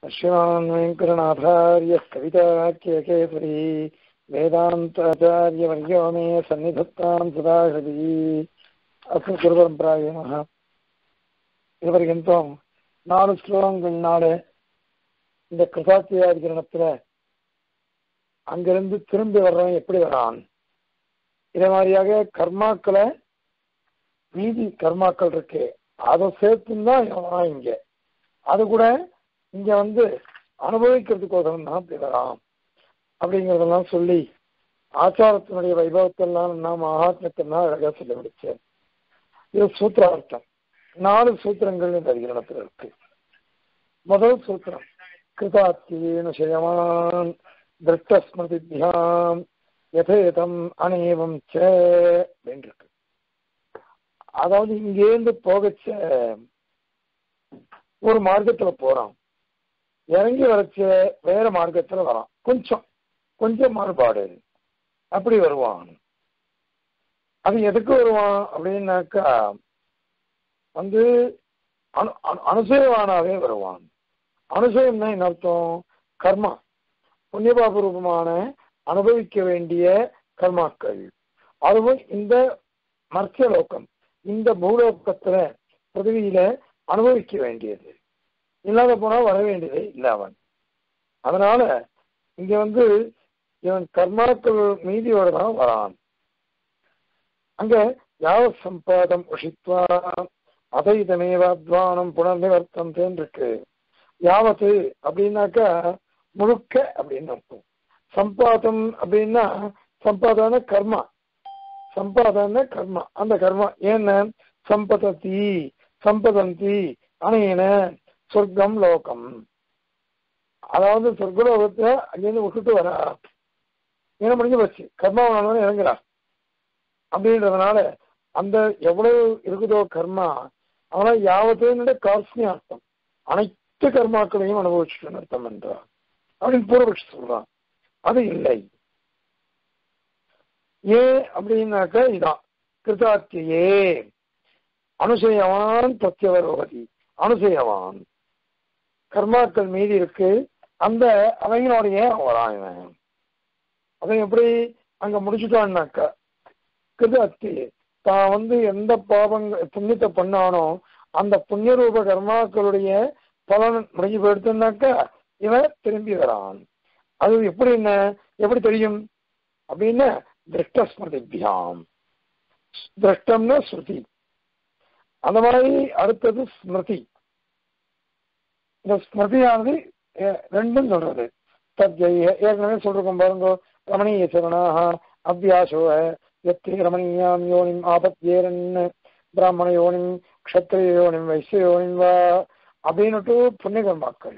श्रीमान् वेङ्कटनाथार्यः कविताख्यकेसरी वेदान्ताचार्यवर्यो मे सन्निधत्तां सदा हृदि அஸ்மி குருபரம்பராய நமக இதுவரைக்கும் நாலு ஸ்லோகங்கள்னால இந்த கிருதாத்தியாதிகரணத்துல அங்கிருந்து திரும்பி வர்றவன் எப்படி வரான் இதே மாதிரியாக கர்மாக்களை மீதி கர்மாக்கள் இருக்கு அதை சேர்த்துன்னு தான் இவன் இங்க அது கூட இங்க வந்து அனுபவிக்கிறதுக்கோசரம் தான் அப்படி வரான் அப்படிங்கிறதெல்லாம் சொல்லி ஆச்சாரத்தினுடைய வைபவத்தெல்லாம் நான் மகாத்மத்தெல்லாம் அழகா சொல்லி முடிச்சேன் இது சூத்திரார்த்தம் நாலு சூத்திரங்கள் இந்த அதிகரணத்தில் இருக்கு முதல் சூத்திரம் கிருதாத்தியேன செய்யமான் திருஷ்டஸ்மிருதிபியாம் யதேதம் அநேவம் ச அப்படின்னு இருக்கு அதாவது இங்கேருந்து போகச்ச ஒரு மார்க்கத்துல போறான் இறங்கி வரச்ச வேற மார்க்கத்துல வரான் கொஞ்சம் கொஞ்சம் மாறுபாடு அப்படி வருவான் அது எதுக்கு வருவான் அப்படின்னாக்கா வந்து அனு அனுசயவானாவே வருவான் அனுசயம்னா என்ன அர்த்தம் கர்மா புண்ணியபாப ரூபமான அனுபவிக்க வேண்டிய கர்மாக்கள் அதுவும் இந்த மர்த்தியலோகம் இந்த பூலோகத்துல பிருத்திவியில அனுபவிக்க வேண்டியது இல்லாத போனா வர வேண்டியதே இல்லை அவன் அதனால இங்க வந்து இவன் கர்மாக்கள் மீதியோட தான் வரான் அங்க யாவ சம்பாதம் உஷித்வா அதைதமேவ அத்வானம் புனர்நிவர்த்தம் இருக்கு யாவத்து அப்படின்னாக்கா முழுக்க அப்படின்னு அர்த்தம் சம்பாதம் அப்படின்னா சம்பாதான கர்மா சம்பாதான கர்மா அந்த கர்மா ஏன்னா சம்பதத்தி சம்பதந்தி அணையன சொர்க்கம் லோகம் அதாவது சொர்க்கலோகத்தை அங்கேருந்து விட்டுட்டு வரா என்ன முடிஞ்சு போச்சு கர்மாவானவன் இறங்குறா அப்படின்றதுனால அந்த எவ்வளவு இருக்குதோ கர்மா அவனா யாவத்தையும் கார்ஸ்னி அர்த்தம் அனைத்து கர்மாக்களையும் அனுபவிச்சுட்டு அர்த்தம் என்றார் அப்படின்னு பூர்வபட்சி சொல்றான் அது இல்லை ஏன் அப்படின்னாக்க இதான் கிருதாத்தியே அனுசயவான் பிரத்யவரோகதி அனுசயவான் கர்மாக்கள் மீதி இருக்கு அந்த அவங்களுடைய வரான் இவன் அவன் எப்படி அங்க முடிச்சுட்டான்னாக்கா கிருதாத்தி தான் வந்து எந்த பாவங்க புண்ணியத்தை பண்ணானோ அந்த புண்ணிய ரூப கர்மாக்களுடைய பலன் முடிஞ்சு போயிடுத்துனாக்கா இவன் திரும்பி வரான் அது எப்படி என்ன எப்படி தெரியும் அப்படின்னு திருஷ்டஸ்மிருதிபியாம் திருஷ்டம்னா ஸ்ருதி அந்த மாதிரி அடுத்தது ஸ்மிருதி இந்த ஸ்மிருதியானது ரெண்டும் சொல்றது தத்ஜெய ஏற்கனவே சொல்றோம் பாருங்க ரமணீய சரணாக அபியாசோ எத்தி ரமணீயாம் யோனிம் ஆபத்யேரன் பிராமண யோனிம் க்ஷத்ரிய யோனிம் வைசிய யோனிம் வா அப்படின்னுட்டு புண்ணியகர்மாக்கள்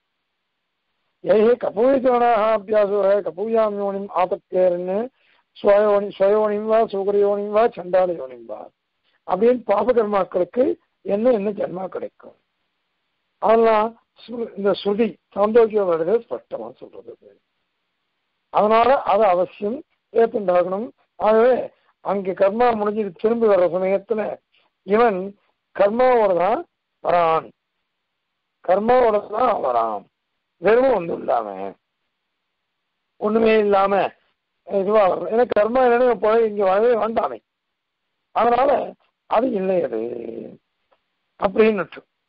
ஏஹே கபூயச்சரணாக அபியாசோ கபூயாம் யோனிம் ஆபத்யேரன் ஸ்வயோனி ஸ்வயோனிம் வா சூகரயோனிம் வா சண்டால யோனிம் வா அப்படின்னு பாபகர்மாக்களுக்கு என்ன என்ன ஜென்மா கிடைக்கும் அதெல்லாம் இந்த ஸ்ருதி சாந்தோக்கிய வருடத்தை ஸ்பஷ்டமா சொல்றது அதனால அதை அவசியம் ஏற்றுண்டாகணும் ஆகவே அங்கே கர்மா முடிஞ்சு திரும்பி வர்ற சமயத்துல இவன் கர்மாவோட தான் வரான் கர்மாவோட தான் வரான் வெறும் ஒன்றும் இல்லாம ஒண்ணுமே இல்லாம இதுவா வரும் ஏன்னா கர்மா இல்லைன்னு போய் இங்க வரவே வேண்டாமே அதனால அது இல்லை அது அப்படின்னு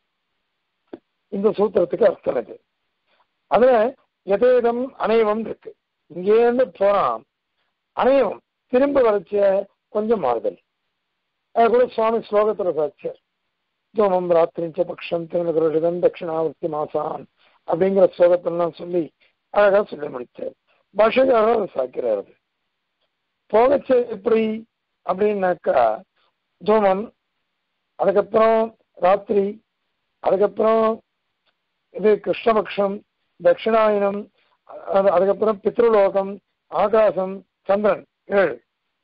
இந்த சூத்திரத்துக்கு அர்த்தம் இது அதுல எதேதம் அனைவம் இருக்கு இங்கேருந்து போறான் அனைவம் திரும்ப வரைச்ச கொஞ்சம் மாறுதல் அது கூட சுவாமி ஸ்லோகத்துல சாட்சியர் தோமம் ராத்திரிஞ்ச பக்ஷம் திருநகரிடம் தட்சிணாவர்த்தி மாசான் அப்படிங்கிற ஸ்லோகத்தெல்லாம் சொல்லி அழகா சொல்லி முடிச்சார் பாஷைக்காக அதை சாக்கிறாரு போகச்ச எப்படி அப்படின்னாக்கா தூமம் அதுக்கப்புறம் ராத்திரி அதுக்கப்புறம் இது கிருஷ்ணபக்ஷம் தட்சிணாயனம் அதுக்கப்புறம் பித்ருலோகம் ஆகாசம் சந்திரன் ஏழு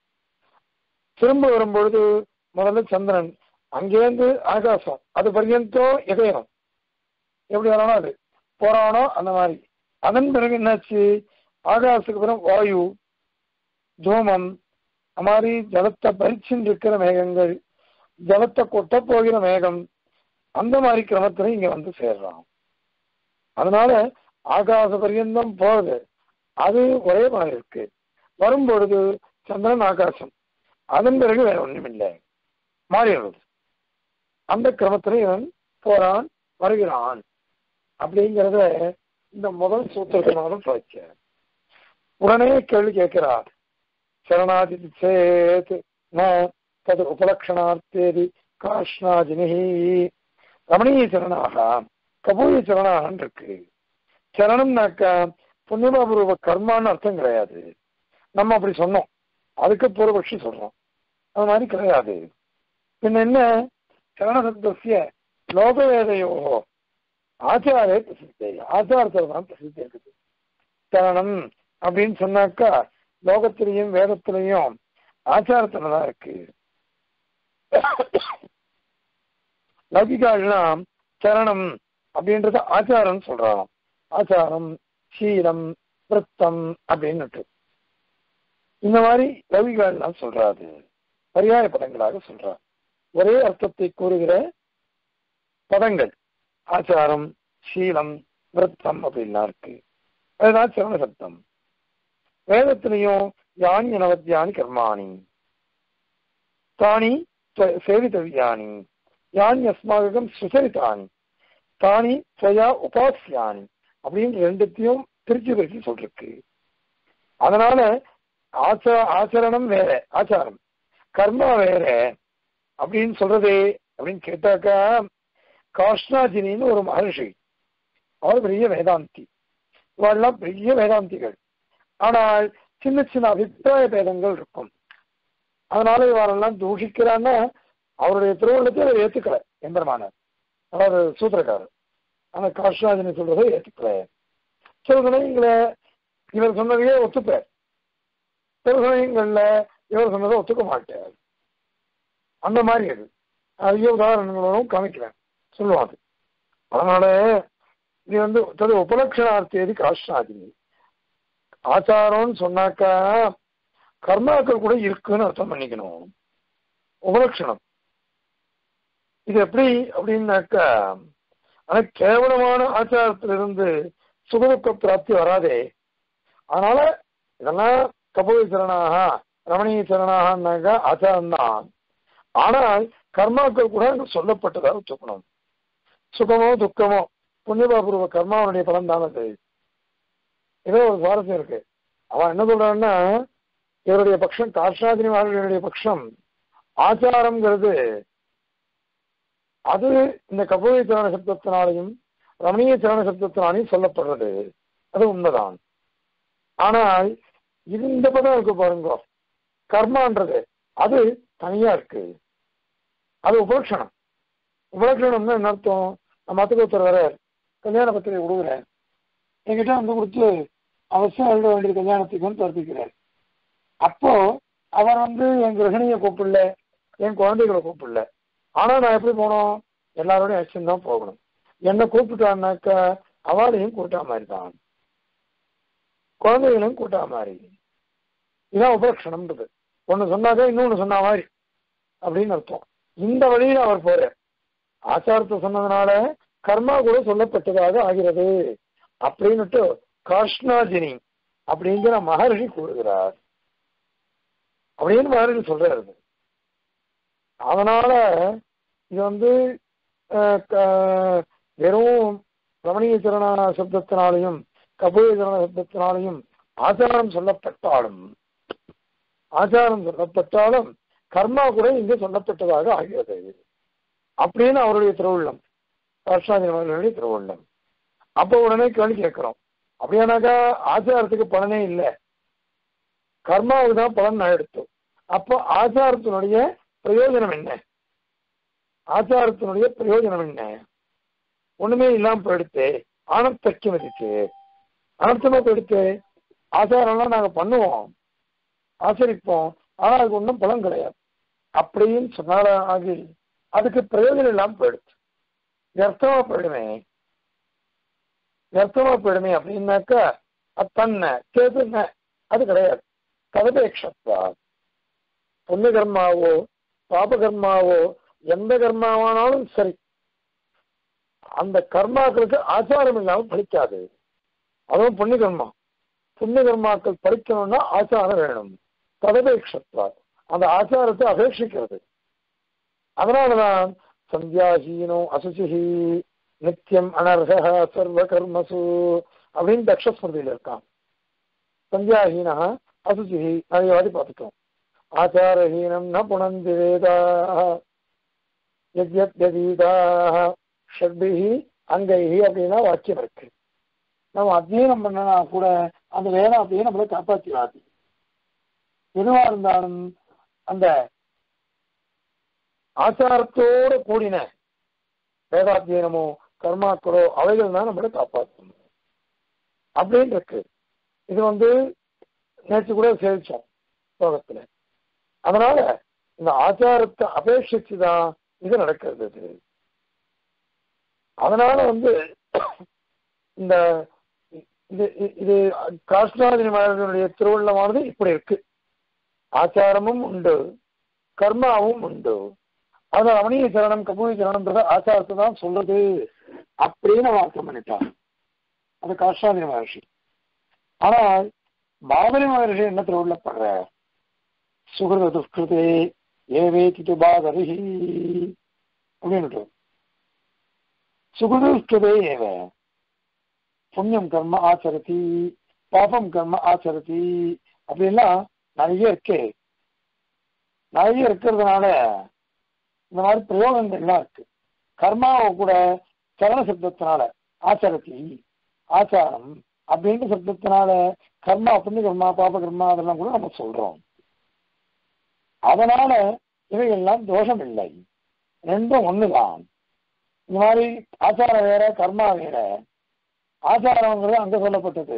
திரும்ப வரும்பொழுது முதல்ல சந்திரன் அங்கேருந்து ஆகாசம் அது பர்யந்தம் இதயம் எப்படி வரானோ அது போறானோ அந்த மாதிரி அதன் பிறகு என்னாச்சு ஆகாசத்துக்கு பிறகு வாயு தூமம் அது மாதிரி ஜலத்தை பறிச்சுட்டு இருக்கிற மேகங்கள் ஜலத்தை கொட்ட போகிற மேகம் அந்த மாதிரி கிரமத்துல இங்க வந்து சேர்றான் அதனால ஆகாச பரியந்தம் போறது அது ஒரே மாதிரி இருக்கு வரும்பொழுது சந்திரன் ஆகாசம் அதன் பிறகு வேற ஒண்ணும் இல்லை மாறிடுறது அந்த கிரமத்துல இவன் போறான் வருகிறான் அப்படிங்கிறத இந்த முதல் சூத்திரத்தினால துவைக்க உடனே கேள்வி கேட்கிறார் சரணாதி சேத் ந தது உபலக்ஷணார்த்தேதி காஷ்ணாஜினி ரமணீய சரணாக கபூய சரணாகன் இருக்கு சரணம்னாக்கா புண்ணியமாபூர்வ கர்மான்னு அர்த்தம் கிடையாது நம்ம அப்படி சொன்னோம் அதுக்கு பூர்வபக்ஷி சொல்றோம் அது மாதிரி கிடையாது பின்ன என்ன சரணசப்தசிய லோகவேதையோ ஆச்சாரே பிரசித்தி ஆச்சாரத்தில் தான் பிரசித்தி இருக்குது சரணம் அப்படின்னு சொன்னாக்கா லோகத்திலையும் வேதத்திலையும் ஆச்சாரத்துல தான் இருக்கு லௌகிகாலாம் சரணம் அப்படின்றத ஆச்சாரம் சொல்றாங்க ஆச்சாரம் சீலம் விருத்தம் அப்படின்னுட்டு இந்த மாதிரி லௌகிகாலாம் சொல்றாது பரியாய பதங்களாக சொல்றார் ஒரே அர்த்தத்தை கூறுகிற பதங்கள் ஆச்சாரம் சீலம் விருத்தம் அப்படின்லாம் இருக்கு அதுதான் சரண சப்தம் வேதத்திலையும் யானி அனவத்தியானி கர்மாணி தானி சேவித்தவியானி யானி அஸ்மாகம் சுசரித்தானி தானி ஸ்வயா உபாசியானி அப்படின்னு ரெண்டுத்தையும் பிரிச்சு பிரிச்சு சொல்லிருக்கு அதனால ஆச்சா ஆச்சரணம் வேற ஆச்சாரம் கர்மா வேற அப்படின்னு சொல்றதே அப்படின்னு கேட்டாக்கா காஷ்ணாஜினின்னு ஒரு மகர்ஷி அவர் பெரிய வேதாந்தி இவெல்லாம் பெரிய வேதாந்திகள் ஆனால் சின்ன சின்ன அபிப்பிராய பேதங்கள் இருக்கும் அதனால இவரெல்லாம் தூஷிக்கிறான்னா அவருடைய திருவள்ளத்தை அவர் ஏத்துக்கல எம்பெருமானார் அதாவது சூத்திரக்காரர் ஆனா காஷ்ணாஜினி சொல்றதை ஏத்துக்கல சில சமயங்கள இவர் சொன்னதையே ஒத்துப்பார் சில சமயங்கள்ல இவர் சொன்னதை ஒத்துக்க மாட்டார் அந்த மாதிரி அது அதிக உதாரணங்களும் காமிக்கிறேன் சொல்லுவான் அது அதனால இது வந்து தது உபலட்சணார்த்தேதி காஷ்டாதினி ஆச்சாரம்னு சொன்னாக்கா கர்மாக்கள் கூட இருக்குன்னு அர்த்தம் பண்ணிக்கணும் உபலட்சணம் இது எப்படி அப்படின்னாக்கா ஆனா கேவலமான ஆச்சாரத்திலிருந்து சுகதுக்க பிராப்தி வராதே அதனால இதெல்லாம் கபூரி சரணாக ரமணீய சரணாகனாக்கா ஆச்சாரம் தான் ஆனால் கர்மாக்கள் கூட அங்க சொல்லப்பட்டதாக வச்சுக்கணும் சுகமோ துக்கமோ புண்ணியபாபூர்வ கர்மாவனுடைய பலன் தான் அது ஏதோ ஒரு சுவாரஸ்யம் இருக்கு அவன் என்ன சொல்றான்னா இவருடைய பட்சம் காஷ்டாதினி மகாராஜனுடைய பட்சம் ஆச்சாரம்ங்கிறது அது இந்த கபூரி சரண சப்தத்தினாலையும் ரமணீய சரண சப்தத்தினாலையும் சொல்லப்படுறது அது உண்மைதான் ஆனால் இது இந்த பதம் இருக்கு பாருங்க கர்மான்றது அது தனியா இருக்கு அது உபலட்சணம் உபலட்சணம்னா என்ன அர்த்தம் நம்ம அத்துக்கு ஒருத்தர் வர கல்யாண பத்திரிகை கொடுக்குறேன் என்கிட்ட வந்து கொடுத்து அவசியம் எழுத வேண்டிய கல்யாணத்துக்குன்னு தரப்பிக்கிறார் அப்போ அவர் வந்து என் கிரகணியை கூப்பிடல என் குழந்தைகளை கூப்பிடல ஆனா நான் எப்படி போனோம் எல்லாரோடையும் அச்சம் தான் போகணும் என்னை கூப்பிட்டான்னாக்கா அவளையும் கூட்டா மாதிரி தான் குழந்தைகளையும் கூட்டா மாதிரி இதான் உபலட்சணம்ன்றது ஒண்ணு சொன்னாக்க இன்னொன்னு சொன்ன மாதிரி அப்படின்னு அர்த்தம் இந்த வழியில அவர் போறார் ஆச்சாரத்தை சொன்னதுனால கர்மா கூட சொல்லப்பட்டதாக ஆகிறது அப்படின்னுட்டு காஷ்ணாஜினி அப்படிங்கிற மகர்ஷி கூறுகிறார் அப்படின்னு மகர்ஷி சொல்றாரு அதனால இது வந்து வெறும் ரமணீய சரண சப்தத்தினாலையும் கபூய சரண சப்தத்தினாலையும் ஆச்சாரம் சொல்லப்பட்டாலும் ஆச்சாரம் சொல்லப்பட்டாலும் கர்மா கூட இங்கே சொல்லப்பட்டதாக ஆகிறது அப்படின்னு அவருடைய திருவுள்ளம் அவர்களுடைய திருவுள்ளம் அப்போ உடனே கேள்வி கேட்கிறோம் அப்படியானாக்கா ஆச்சாரத்துக்கு பலனே இல்லை கர்மாவுக்கு தான் பலன் எடுத்தோம் அப்போ ஆச்சாரத்தினுடைய பிரயோஜனம் என்ன ஆச்சாரத்தினுடைய பிரயோஜனம் என்ன ஒண்ணுமே இல்லாம போயிடுத்து அனர்த்தக்கம் இருக்கு அனர்த்தமா போயிடுத்து ஆச்சாரம்லாம் நாங்க பண்ணுவோம் ஆச்சரிப்போம் ஆனா அதுக்கு ஒன்றும் பலன் கிடையாது அப்படின்னு சொன்னால ஆகி அதுக்கு பிரயோஜனம் இல்லாம போயிடுச்சு வியர்த்தமா போயிடுமே வியர்த்தமா போயிடுமே அப்படின்னாக்கா அது தன்னை கேதுன்ன அது கிடையாது கதபேட்சத்வா புண்ணிய கர்மாவோ பாப கர்மாவோ எந்த கர்மாவானாலும் சரி அந்த கர்மாக்களுக்கு ஆச்சாரம் இல்லாமல் படிக்காது அதுவும் புண்ணிய கர்மா புண்ணிய கர்மாக்கள் படிக்கணும்னா ஆச்சாரம் வேணும் ததபேட்சத்வா அந்த ஆச்சாரத்தை அபேட்சிக்கிறது அதனாலதான் சந்தியாஹீனோ அசுசிஹி நித்தியம் அனர்ஹ சர்வ கர்மசு அப்படின்னு தக்ஷஸ்மிருதியில் இருக்கான் சந்தியாஹீனா அசுசிஹி நிறைய வாட்டி பார்த்துட்டோம் ஆச்சாரஹீனம் ந புனந்தி வேதாக யத்யத்யதீதாக ஷட்பிஹி அங்கைஹி அப்படின்னா வாக்கியம் இருக்கு நம்ம அத்தியனம் பண்ணனா கூட அந்த வேதம் அப்படியே நம்மளை காப்பாற்றிடாது எதுவா இருந்தாலும் அந்த ஆச்சாரத்தோட கூடின வேதாத்தியனமோ கர்மாக்களோ அவைகள் தான் நம்மளை காப்பாற்றும் அப்படின்னு இருக்கு இது வந்து நேற்று கூட சேவிச்சோம் லோகத்துல அதனால இந்த ஆச்சாரத்தை அபேட்சிச்சு தான் இது நடக்கிறது இது அதனால வந்து இந்த இது இது காஷ்டாதினி மகனுடைய திருவள்ளமானது இப்படி இருக்கு ஆச்சாரமும் உண்டு கர்மாவும் உண்டு அதனால ரமணீய சரணம் கபூரி சரணம்ன்றத ஆச்சாரத்தை தான் சொல்றது அப்படின்னு வார்த்தை பண்ணிட்டான் அது காஷ்டாதினி மகர்ஷி ஆனால் பாபரி மகர்ஷி என்ன திருவிழப்படுற சுகிருத துஷ்கிருதே ஏவேதி பாதரிஹி அப்படின்னு சுகிருதுஷ்கிருதே ஏவ புண்ணியம் கர்ம ஆச்சரதி பாபம் கர்ம ஆச்சரதி அப்படின்லாம் நிறைய இருக்கு நிறைய இருக்கிறதுனால இந்த மாதிரி பிரயோகங்கள்லாம் இருக்கு கர்மாவை கூட சரண சப்தத்தினால ஆச்சரத்தி ஆச்சாரம் அப்படின்ற சப்தத்தினால கர்மா புண்ணிய கர்மா பாப கர்மா அதெல்லாம் கூட நம்ம சொல்றோம் அதனால இவைகள்லாம் தோஷம் இல்லை ரெண்டும் ஒண்ணுதான் இந்த மாதிரி ஆச்சாரம் வேற கர்மா வேற ஆச்சாரங்கிறது அங்க சொல்லப்பட்டது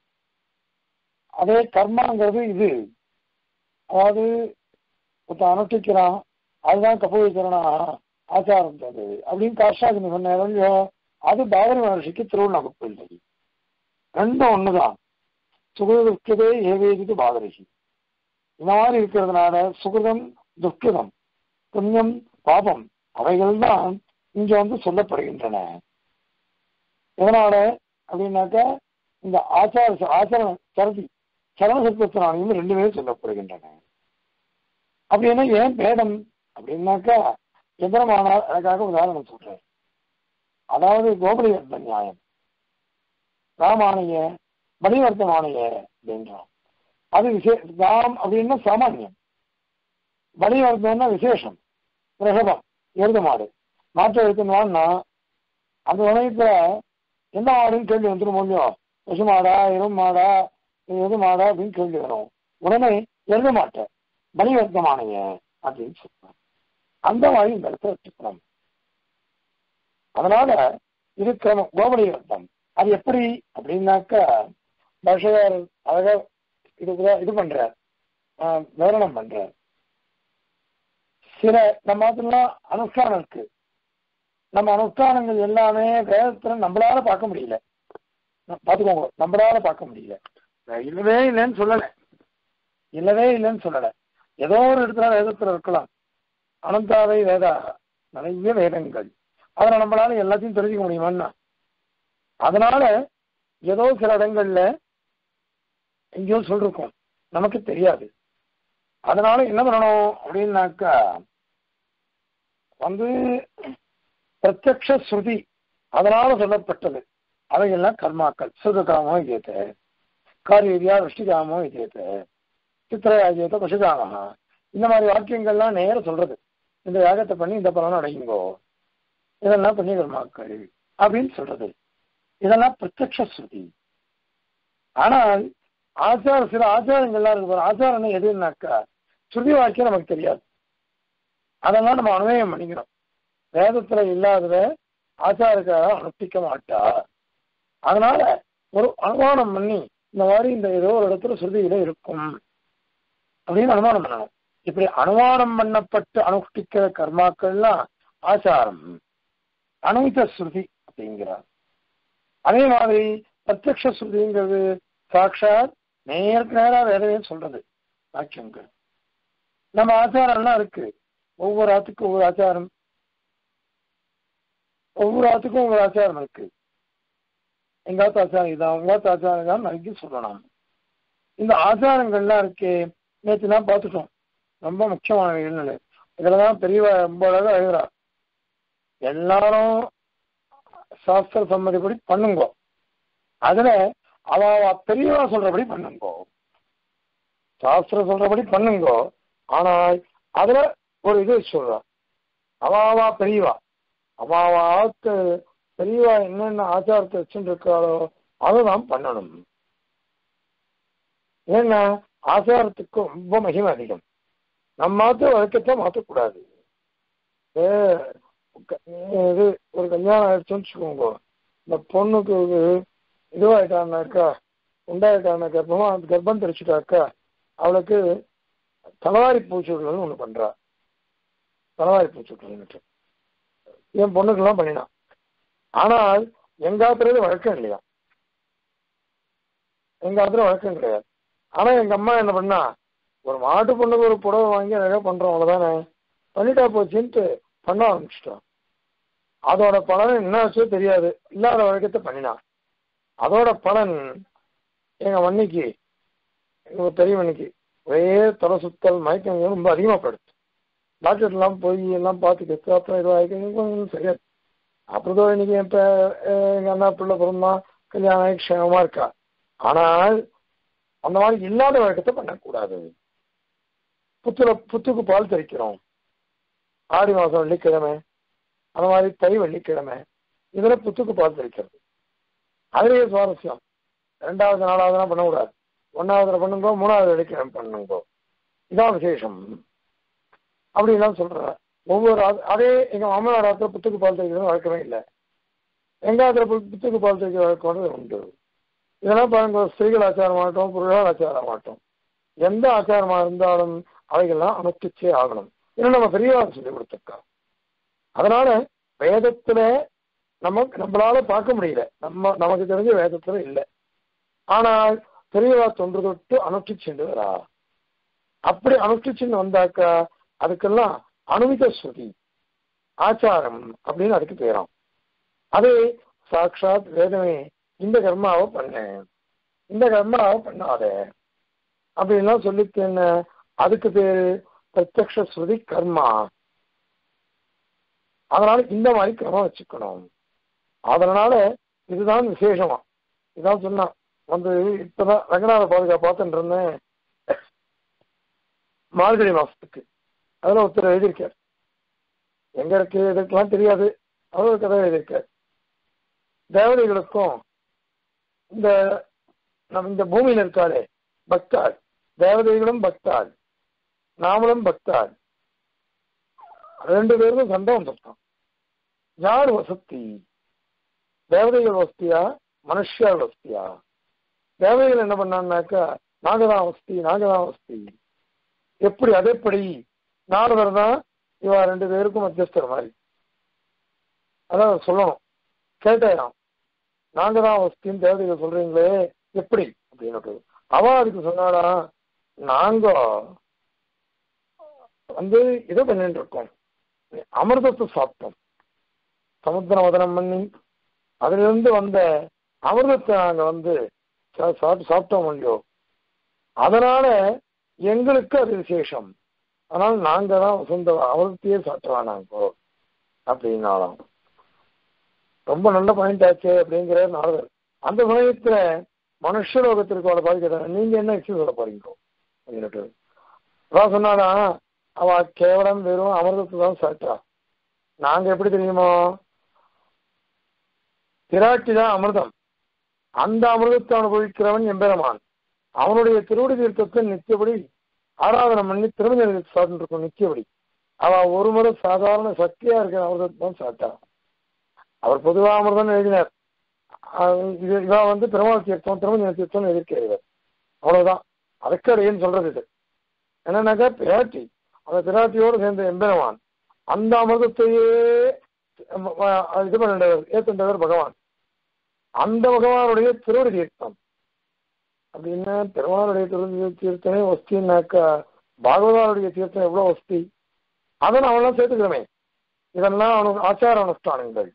அதே கர்மாங்கிறது இது அதாவது ஒருத்தன் அனுஷ்டிக்கிறான் அதுதான் கபோதிக்கிறனா ஆச்சாரம் அது அப்படின்னு காஷ்டாதினி சொன்ன அது பாபரி மகர்ஷிக்கு திருவண்ணாமலை இல்லை ரெண்டும் ஒண்ணுதான் சுகிருதே ஏவேதிக்கு பாதரிஷி இந்த மாதிரி இருக்கிறதுனால சுகிருதம் துக்கிதம் புண்ணியம் பாபம் அவைகள் தான் இங்க வந்து சொல்லப்படுகின்றன எதனால அப்படின்னாக்கா இந்த ஆச்சார ஆச்சரண சரதி சரண சப்தத்தினாலையும் ரெண்டுமே சொல்லப்படுகின்றன அப்படின்னா ஏன் பேதம் அப்படின்னாக்கா எந்திரமானார் எனக்காக உதாரணம் சொல்றேன் அதாவது கோபலிவர்த்த நியாயம் ராமானிய பலிவர்த்தமானிய அப்படின்றான் அது விசே ராம் அப்படின்னா சாமானியம் பலிவர்த்தம்னா விசேஷம் ரிஷபம் எருது மாடு மாற்று எடுத்துனான்னா அந்த உலகத்துல எந்த மாடுன்னு கேள்வி வந்துடும் இல்லையோ பசு மாடா எரும் மாடா எது மாடா அப்படின்னு கேள்வி வரும் உடனே எருது மாட்டை பலிவர்த்தமானிய அப்படின்னு சொல்றாங்க அந்த மாதிரி இந்த இடத்துல வச்சுக்கணும் அதனால இது கிரமம் கோபலி வர்த்தம் அது எப்படி அப்படின்னாக்கா பாஷகார் அழகா இது கூட இது பண்றார் விவரணம் பண்றார் சில நம்ம அதெல்லாம் அனுஷ்டானம் இருக்கு நம்ம அனுஷ்டானங்கள் எல்லாமே வேதத்துல நம்மளால பார்க்க முடியல பாத்துக்கோங்க நம்மளால பார்க்க முடியல இல்லவே இல்லைன்னு சொல்லல இல்லவே இல்லைன்னு சொல்லல ஏதோ ஒரு இடத்துல வேதத்துல இருக்கலாம் அனந்தாவை வேதா நிறைய வேதங்கள் அதை நம்மளால எல்லாத்தையும் தெரிஞ்சுக்க முடியுமான்னா அதனால ஏதோ சில இடங்கள்ல எங்கேயோ சொல்லிருக்கோம் நமக்கு தெரியாது அதனால என்ன பண்ணணும் அப்படின்னாக்கா வந்து பிரத்யக்ஷ ஸ்ருதி அதனால சொல்லப்பட்டது அவையெல்லாம் கர்மாக்கள் சுதகாமோ இதேத்த காரியரியா ருஷ்டிகாமோ இதேத்த சித்திரையாஜேத்த பசுகாமஹா இந்த மாதிரி வாக்கியங்கள்லாம் நேர சொல்றது இந்த யாகத்தை பண்ணி இந்த பலன் அடையுங்கோ இதெல்லாம் புண்ணிய கர்மாக்கள் அப்படின்னு சொல்றது இதெல்லாம் பிரத்யக்ஷ ஸ்ருதி ஆனால் ஆச்சார சில ஆச்சாரங்கள்லாம் இருக்கு ஆச்சாரம் எதுனாக்கா ஸ்ருதி வாக்கியம் நமக்கு தெரியாது அதெல்லாம் நம்ம அனுபவம் பண்ணிக்கணும் வேதத்துல இல்லாதத ஆச்சாரக்காக அனுஷ்டிக்க மாட்டா அதனால ஒரு அனுமானம் பண்ணி இந்த மாதிரி இந்த ஏதோ ஒரு இடத்துல ஸ்ருதியில இருக்கும் அப்படின்னு அனுமானம் பண்ணணும் இப்படி அனுமானம் பண்ணப்பட்டு அனுஷ்டிக்கிற கர்மாக்கள்லாம் ஆச்சாரம் அனுமித ஸ்ருதி அப்படிங்கிறார் அதே மாதிரி பிரத்யக்ஷ ஸ்ருதிங்கிறது சாட்சாத் நேருக்கு நேரா வேறவே சொல்றது வாக்கியங்கள் நம்ம ஆச்சாரம்லாம் இருக்கு ஒவ்வொரு ஆத்துக்கும் ஒவ்வொரு ஆச்சாரம் ஒவ்வொரு ஆத்துக்கும் ஒவ்வொரு ஆச்சாரம் இருக்கு எங்காத்த ஆச்சாரம் இதான் உங்காத்த ஆச்சாரம் இதான் நிறைய சொல்லலாம் இந்த ஆச்சாரங்கள்லாம் இருக்கே நேற்று தான் பார்த்துட்டோம் ரொம்ப முக்கியமான நிலை இதுலதான் பெரியவா ரொம்ப அழகா எழுதுறா எல்லாரும் சாஸ்திர சம்மதிப்படி பண்ணுங்க அதுல அவ அவ பெரியவா சொல்றபடி பண்ணுங்க சாஸ்திரம் சொல்றபடி பண்ணுங்க ஆனால் அதுல ஒரு இது சொல்றா அவாவா பெரியவா அவாவா ஆத்து பெரியவா என்னென்ன ஆச்சாரத்தை வச்சுட்டு இருக்காளோ அதை தான் பண்ணணும் ஏன்னா ஆச்சாரத்துக்கு ரொம்ப மகிமை அதிகம் நம்ம மாத்த வழக்கத்தை மாற்றக்கூடாது ஏ, க- இது ஒரு கல்யாணம் ஆயிடுச்சுன்னு வச்சுக்கோங்க இந்த பொண்ணுக்கு இதுவாயிட்டான்னாக்கா உண்டாயிட்டான கர்ப்பமா அந்த கர்ப்பம் தெரிச்சுட்டாக்கா அவளுக்கு தலைவாரி பூச்சுடல்னு ஒண்ணு பண்றா தலைவாரி பூச்சுடல் என் பொண்ணுக்கெல்லாம் பண்ணினான் ஆனால் எங்க ஆத்துறது வழக்கம் இல்லையா எங்க ஆத்துல வழக்கம் கிடையாது ஆனா எங்க அம்மா என்ன பண்ணா ஒரு மாட்டு பொண்ணுக்கு ஒரு புடவை வாங்கி அழகா பண்றோம் அவ்வளவுதானே பண்ணிட்டா போச்சுன்ட்டு பண்ண ஆரம்பிச்சிட்டோம் அதோட பலன் என்ன ஆச்சோ தெரியாது இல்லாத வழக்கத்தை பண்ணினான் அதோட பலன் எங்க மண்ணிக்கு எங்க பெரிய மண்ணிக்கு ஒரே தலை சுத்தல் மயக்கம் ரொம்ப அதிகமா படுத்து டாக்டர் எல்லாம் போய் எல்லாம் பார்த்து கெத்து அப்புறம் இதுவாக சரியா அப்புறம் இதோ இன்னைக்கு என் பே- அஹ் எங்க அண்ணா பிள்ளை பிறந்தான் கல்யாணம் ஆகி க்ஷேமமா இருக்கா ஆனால் அந்த மாதிரி இல்லாத வழக்கத்தை பண்ணக்கூடாது புத்துல புத்துக்கு பால் தெளிக்கிறோம் ஆடி மாசம் வெள்ளிக்கிழமை அந்த மாதிரி தை வெள்ளிக்கிழமை இதுல புத்துக்கு பால் தெளிக்கிறது அதுலயே சுவாரஸ்யம் ரெண்டாவது நாலாவதுலாம் பண்ணக்கூடாது ஒன்னாவதுல பண்ணுங்க மூணாவது வெள்ளிக்கிழமை பண்ணுங்க இதான் விசேஷம் அப்படின்லாம் சொல்ற ஒவ்வொரு ஆ- அதே எங்க மாமனார் ஆத்துல புத்துக்கு பால் தெளிக்கிறது வழக்கமே இல்லை எங்க ஆத்துல பு- புத்துக்கு பால் தெளிக்கிற வழக்கம் உண்டு இதெல்லாம் பாருங்க ஸ்திரீகள் ஆச்சாரமாகட்டும் புருஷால் ஆச்சாரமாகட்டும் எந்த ஆச்சாரமா இருந்தாலும் அவைகள்லாம் அனுஷ்டிச்சே ஆகணும் ஏன்னா நம்ம பெரியவாக சொல்லி கொடுத்துருக்கா அதனால வேதத்துல நமக்கு நம்மளால பார்க்க முடியல நம்ம நமக்கு தெரிஞ்ச வேதத்துல இல்லை ஆனால் பெரியவா தொன்று தொட்டு அனுஷ்டிச்சுட்டு வரா அப்படி அனுஷ்டிச்சுன்னு வந்தாக்கா அதுக்கெல்லாம் அனுமித ஸ்ருதி ஆச்சாரம் அப்படின்னு அதுக்கு பேராம் அது சாட்சாத் வேதமே இந்த கர்மாவை பண்ணு இந்த கர்மாவை பண்ணாத அப்படின்லாம் சொல்லிட்டு என்ன அதுக்கு பேரு பிரத்யக்ஷ ஸ்ருதி கர்மா அதனால இந்த மாதிரி கிரமம் வச்சுக்கணும் அதனால இதுதான் விசேஷமா இதான் சொன்னான் வந்து இப்பதான் ரங்கநாத பாதுகா பார்த்துட்டு இருந்தேன் மார்கழி மாசத்துக்கு அதுல ஒருத்தர் எழுதியிருக்கார் எங்க இருக்கு இதுக்கெல்லாம் தெரியாது அவர் ஒரு கதை எழுதியிருக்கார் தேவதைகளுக்கும் இந்த நம்ம இந்த பூமியில இருக்காளே பக்தாள் தேவதைகளும் பக்தாள் நாமளும் பக்தாள் ரெண்டு பேருக்கும் சண்டை வந்துட்டான் யார் வசதி தேவதைகள் வசதியா மனுஷியார் வசதியா தேவதைகள் என்ன பண்ணான்னாக்கா நாகதான் வசதி நாகதான் வசதி எப்படி அதேப்படி நாரதர் தான் இவா ரெண்டு பேருக்கும் மத்தியஸ்தர் மாதிரி அதான் சொல்லணும் கேட்டாராம் நாங்க தான் வசதின்னு தேவதைகள் சொல்றீங்களே எப்படி அப்படின்னு அவ அதுக்கு சொன்னாடா நாங்க வந்து இதை பண்ணிட்டு இருக்கோம் அமிர்தத்தை சாப்பிட்டோம் சமுத்திர மதனம் பண்ணி அதுல இருந்து வந்த அமிர்தத்தை நாங்க வந்து சா- சாப்பிட்டு சாப்பிட்டோம் இல்லையோ அதனால எங்களுக்கு அது விசேஷம் அதனால நாங்க தான் சொந்த அமிர்தத்தையே சாப்பிட்டலாம் நாங்க அப்படின்னாலாம் ரொம்ப நல்ல பாயிண்ட் ஆச்சு அப்படிங்கிற நாரதர் அந்த சமயத்துல மனுஷலோகத்திற்கு அவளை பாதிக்கிறாங்க நீங்க என்ன எக்ஸ்கியூஸ் சொல்ல போறீங்க அப்படின்னுட்டு அதான் சொன்னாடா அவ கேவலம் வெறும் அமிர்தத்தை தான் சாப்பிட்டா நாங்க எப்படி தெரியுமோ திராட்சி தான் அமிர்தம் அந்த அமிர்தத்தை அனுபவிக்கிறவன் எம்பெருமான் அவனுடைய திருவடி தீர்த்தத்தை நித்தியபடி ஆராதனை பண்ணி திருமண சாப்பிட்டு இருக்கும் நித்தியபடி அவ ஒரு முறை சாதாரண சக்தியா இருக்கிற அமிர்தத்தை தான் சாப்பிட்டா அவர் பொதுவா அமிர்தம் எழுதினார் அஹ் இது இவன் வந்து பெருமாள் தீர்த்தம் திருமண தீர்த்தம் எதிர்க்கிறார் அவ்வளவுதான் அதுக்கடையன்னு சொல்றது இது என்னன்னாக்கா பிராட்டி அந்த பிராட்டியோடு சேர்ந்த எம்பெருமான் அந்த அமிர்தத்தையே அஹ் அஹ் இது பண்ணிட்டவர் ஏத்துண்டவர் பகவான் அந்த பகவானுடைய திருவடி தீர்த்தம் அப்படின்னா பெருமானுடைய திருவடி தீர்த்தமே வஸ்தின்னாக்கா பாகவதாருடைய தீர்த்தம் எவ்வளவு வஸ்தி அதை அவெல்லாம் சேர்த்துக்கிறோமே இதெல்லாம் அவனுக்கு ஆச்சார அனுஷ்டானங்கள்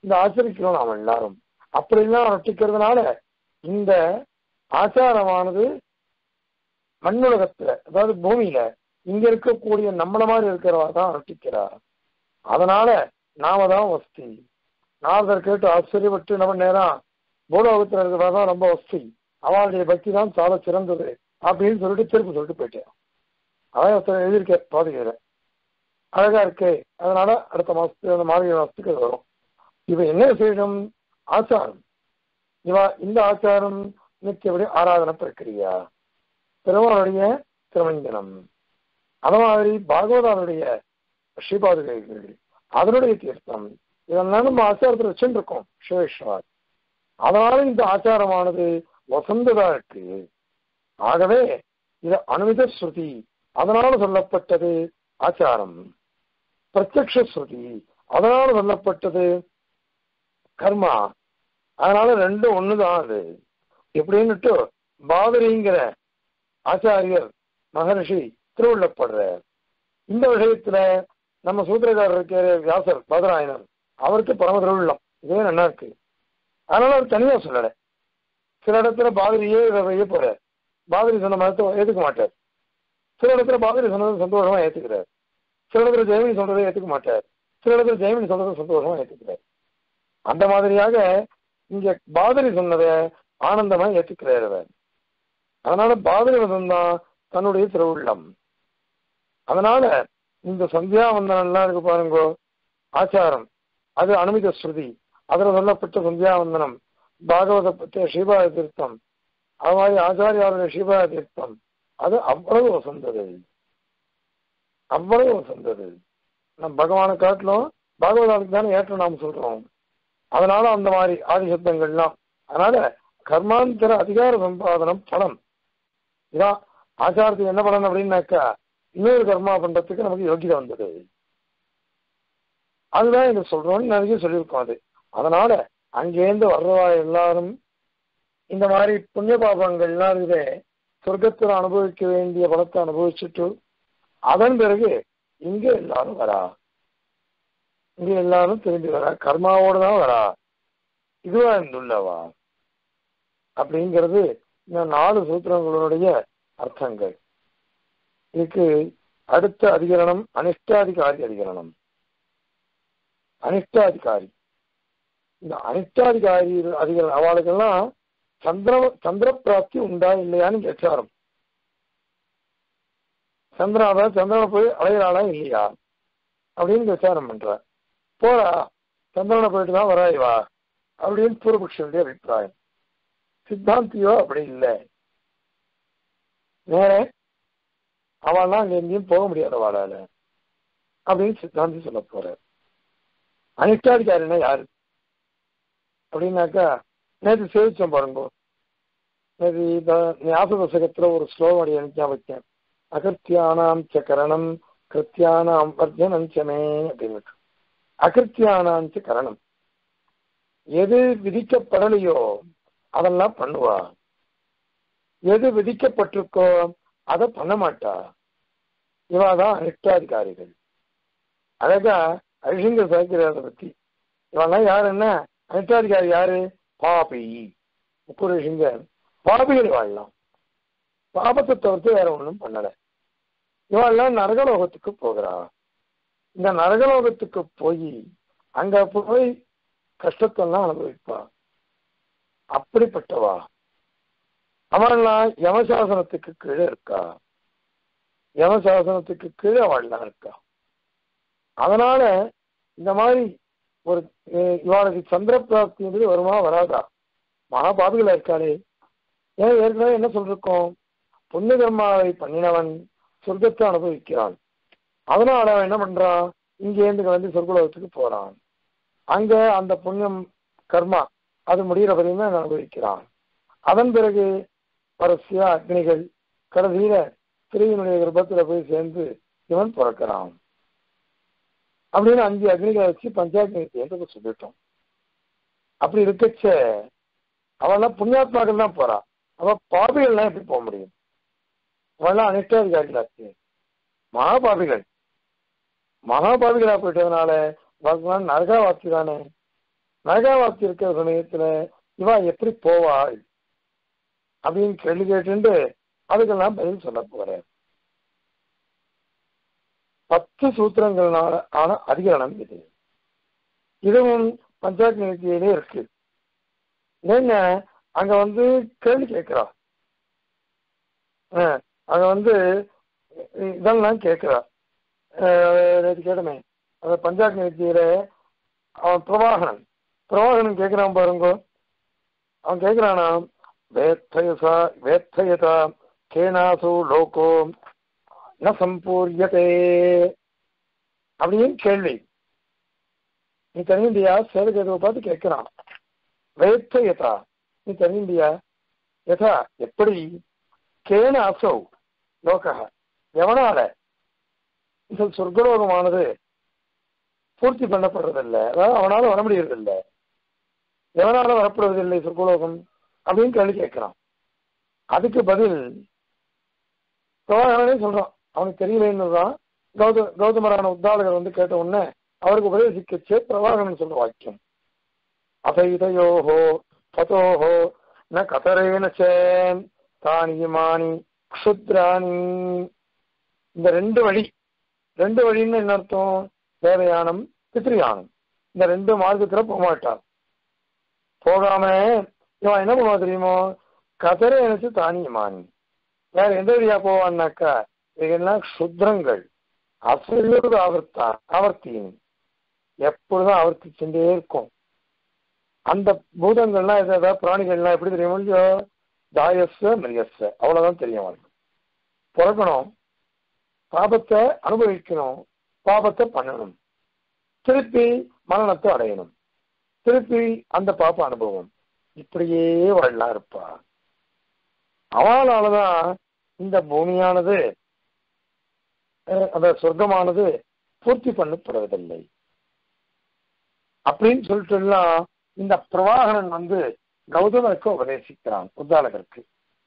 இந்த ஆச்சரிக்கிறோம் நாம் எல்லாரும் அப்படிலாம் ரட்டிக்கிறதுனால இந்த ஆச்சாரமானது மண்ணுலகத்துல அதாவது பூமியில இங்க இருக்கக்கூடிய நம்மள மாதிரி இருக்கிறவா தான் ரட்டிக்கிறார் அதனால நாம தான் வஸ்தி நாரதர் கேட்டு ஆச்சரியப்பட்டு நம்ம நேரம் பூலோகத்துல இருக்கிறவா தான் ரொம்ப வஸ்தி அவளுடைய பக்தி தான் சால சிறந்தது அப்படின்னு சொல்லிட்டு திருப்பி சொல்லிட்டு போயிட்டேன் அதான் ஒருத்தர் எழுதியிருக்க பாதுகையில அழகா இருக்கு அதனால அடுத்த மாசத்துக்கு அந்த மார்கழி மாசத்துக்கு அது வரும் இவ என்ன செய்யணும் ஆச்சாரம் இவ இந்த ஆச்சாரம் நித்தியபடி ஆராதனை பிரக்கிரியா பெருமாளுடைய திருமஞ்சனம் அது மாதிரி பாகவதாருடைய ஸ்ரீபாதுகைகள் அதனுடைய தீர்த்தம் இதெல்லாம் நம்ம ஆச்சாரத்தில் வச்சுருக்கோம் சிவேஸ்வரார் அதனால இந்த ஆச்சாரமானது வசந்ததா இருக்கு ஆகவே இது அனுமித ஸ்ருதி அதனால சொல்லப்பட்டது ஆச்சாரம் பிரத்யக்ஷ ஸ்ருதி அதனால சொல்லப்பட்டது கர்மா அதனால ரெண்டும் ஒண்ணுதான் அது எப்படின்னுட்டு பாதரிங்கிற ஆச்சாரியர் மகரிஷி திருவுள்ளப்படுறார் இந்த விஷயத்துல நம்ம சூத்திரக்காரர் இருக்கிற வியாசர் பதராயனர் அவருக்கு பரம திருவுள்ளம் இதே நல்லா இருக்கு அதனால அவர் தனியா சொல்லல சில இடத்துல பாதிரியே வைய போறார் பாதிரி சொன்ன மதத்தை ஏத்துக்க மாட்டார் சில இடத்துல பாதிரி சொன்னதை சந்தோஷமா ஏத்துக்கிறார் சில இடத்துல ஜெயமினி சொல்றதை ஏத்துக்க மாட்டார் சில இடத்துல ஜெயமினி சொல்றதை சந்தோஷமா ஏத்துக்கிறார் அந்த மாதிரியாக இங்க பாதிரி சொன்னதை ஆனந்தமா ஏத்துக்கிறார் அவர் அதனால பாதிரி தான் தன்னுடைய திருவுள்ளம் அதனால இந்த சந்தியாவந்தனம் எல்லாம் இருக்கு பாருங்க ஆச்சாரம் அது அனுமித ஸ்ருதி அதுல சொல்லப்பட்ட சந்தியாவந்தனம் பாகவத பற்றிய ஸ்ரீபாத தீர்த்தம் அது மாதிரி ஆச்சாரியாருடைய ஸ்ரீபாத தீர்த்தம் அது அவ்வளவு வசந்தது அவ்வளவு வசந்தது நம் பகவானை காட்டிலும் பாகவதானுக்கு தானே ஏற்ற நாம் சொல்றோம் அதனால அந்த மாதிரி ஆதிசப்தங்கள்லாம் அதனால கர்மாந்தர அதிகார சம்பாதனம் பலம் இதான் ஆச்சாரத்துக்கு என்ன பலன் அப்படின்னாக்கா இன்னொரு கர்மா பண்றதுக்கு நமக்கு யோகிதை வந்தது அதுதான் எனக்கு சொல்றோம்னு நிறைய சொல்லியிருக்கோம் அது அதனால அங்கேருந்து வர்றவா எல்லாரும் இந்த மாதிரி புண்ணிய பாபங்கள்லாம் இருக்குது சொர்க்கத்தில் அனுபவிக்க வேண்டிய பலத்தை அனுபவிச்சுட்டு அதன் பிறகு இங்க எல்லாரும் வரா இங்க எல்லாரும் திரும்பி வரா கர்மாவோட தான் வரா இதுவா இருந்துள்ளவா அப்படிங்கிறது இந்த நாலு சூத்திரங்களுடைய அர்த்தங்கள் இதுக்கு அடுத்த அதிகரணம் அனிஷ்டாதிகாரி அதிகரணம் அனிஷ்டாதிகாரி இந்த அனிஷ்டாதிகாரி அதிகரணம் அவளுக்கெல்லாம் சந்திர சந்திர பிராப்தி உண்டா இல்லையான்னு விசாரம் சந்திராவ சந்திரனை போய் அலையிறாளா இல்லையா அப்படின்னு விசாரம் பண்ற போறா சந்திரனை போயிட்டு தான் வராய்வா அப்படின்னு பூர்வபக்ஷனுடைய அபிப்பிராயம் சித்தாந்தியோ அப்படி இல்லை வேற அவள்லாம் அங்க எங்கேயும் போக முடியாத வாழால அப்படின்னு சித்தாந்தி சொல்ல போற அனிஷ்டாதிகாரினா யாரு அப்படின்னாக்கா நேற்று சேவிச்சோம் பாருங்க நேற்று இந்த ஞாபக புஸ்தகத்துல ஒரு ஸ்லோகம் அடி ஞாபகம் அகத்தியானாம் ச கரணம் கிருத்தியானாம் வர்ஜனம் சமே அப்படின்னு அகிருத்தியானாம் ச கரணம் எது விதிக்கப்படலையோ அதெல்லாம் பண்ணுவா எது விதிக்கப்பட்டிருக்கோ அதை பண்ண மாட்டா இவாதான் அனிஷ்டாதிகாரிகள் அழகா அழிங்க சாய்க்கிறத பத்தி இவெல்லாம் யாருன்னா அனிஷ்டாதிகாரி யாரு பாபி முக்குரிஷிங்க பாபிகள் வாழலாம் பாபத்தை தவிர்த்து வேற ஒன்றும் பண்ணல இவெல்லாம் நரகலோகத்துக்கு போகிறா இந்த நரகலோகத்துக்கு போய் அங்க போய் கஷ்டத்தெல்லாம் அனுபவிப்பா அப்படிப்பட்டவா அவள்லாம் யமசாசனத்துக்கு கீழே இருக்கா யமசாசனத்துக்கு கீழே அவள்லாம் இருக்கா அதனால இந்த மாதிரி ஒரு இவாளுக்கு சந்திர பிராப்தின்றது வருமா வராதா மகாபாபிகளா இருக்காளே ஏன் ஏற்கனவே என்ன சொல்லிருக்கோம் புண்ணிய கர்மாவை பண்ணினவன் சொர்க்கத்தை அனுபவிக்கிறான் அதனால அவன் என்ன பண்றான் இங்கேருந்து வந்து சொர்க்குலகத்துக்கு போறான் அங்க அந்த புண்ணியம் கர்மா அது முடிகிற வரையுமே அனுபவிக்கிறான் அதன் பிறகு வரிசையா அக்னிகள் கடைசியில திரையினுடைய கர்ப்பத்துல போய் சேர்ந்து இவன் பிறக்கிறான் அப்படின்னு அஞ்சு அக்னிகளை வச்சு பஞ்சாக்னி சேர்ந்து சொல்லிட்டோம் அப்படி இருக்கச்ச அவெல்லாம் புண்ணியாத்மாக்கள் தான் போறா அவ பாபிகள்லாம் எப்படி போக முடியும் அவெல்லாம் அனிஷ்டாதிகாரிகளாச்சு மகாபாபிகள் மகாபாபிகளா போயிட்டதுனால பகவான் நரகாவாசி தானே நரகாவாசி இருக்கிற சமயத்துல இவா எப்படி போவாள் அப்படின்னு கேள்வி கேட்டு அதுக்கெல்லாம் பதில் சொல்ல போறேன் பத்து சூத்திரங்களால ஆன அதிகரணம் இது இதுவும் பஞ்சாயத்து நிறுத்தியிலே இருக்கு ஏங்க அங்க வந்து கேள்வி கேட்கிறா அஹ், அங்க வந்து இதெல்லாம் கேட்கிறா நேற்று கேட்டமே அந்த பஞ்சாயத்து நிறுத்தியில அவன் பிரவாகனன் பிரவாகனன் கேட்கிறான் பாருங்க அவன் கேட்கிறானா வேத்தயசா வேத்தயதா கேனாசு லோகோ ந சம்பூரியதே அப்படின்னு கேள்வி நீ தெரிஞ்சியா சேதகேதுவை பார்த்து கேட்கிறான் வேத்தயதா நீ தெரிஞ்சியா யதா எப்படி கேன அசௌ லோக எவனால இந்த சொர்க்கலோகமானது பூர்த்தி பண்ணப்படுறதில்லை அதாவது அவனால வர முடியறதில்லை எவனால வரப்படுவதில்லை சொர்க்கலோகம் அப்படின்னு கேள்வி கேட்கிறான் அதுக்கு பதில் பிரபாகரனே சொல்றான் அவனுக்கு தெரியலன்னு தான் கௌத கௌதமரான உத்தாளகர் வந்து கேட்ட உடனே அவருக்கு உபதேசிக்கச்சே பிரபாகரன் சொல்ற வாக்கியம் அசைதையோஹோ பதோஹோ ந கதரேன சேன் தானியமானி க்ஷுத்ராணி இந்த ரெண்டு வழி ரெண்டு வழின்னு என்ன அர்த்தம் தேவயானம் பித்ரியானம் இந்த ரெண்டு மார்க்கத்துல போக மாட்டான் போகாம இவன் என்ன பண்ணுவா தெரியுமோ கதரை நினைச்சு தானியமானி வேற எந்த வழியா போவான்னாக்கா இதெல்லாம் சுத்திரங்கள் அசைவது ஆவர்த்தா ஆவர்த்தியின் எப்பொழுதும் ஆவர்த்திச்சுட்டே இருக்கும் அந்த பூதங்கள்லாம் எது ஏதாவது பிராணிகள்லாம் எப்படி தெரியும் இல்லையோ தாயஸ்வ மிருகஸ்வ அவ்வளவுதான் தெரியும் அவனுக்கு பிறக்கணும் பாபத்தை அனுபவிக்கணும் பாபத்தை பண்ணணும் திருப்பி மரணத்தை அடையணும் திருப்பி அந்த பாப்ப அனுபவம் இப்படியே வாழலாம் இருப்பா அவளாலதான் இந்த பூமியானது அஹ், அந்த சொர்க்கமானது பூர்த்தி பண்ணப்படுவதில்லை அப்படின்னு சொல்லிட்டு எல்லாம் இந்த பிரவாகரன் வந்து கௌதமருக்கு உபதேசிக்கிறான் உத்தாலகருக்கு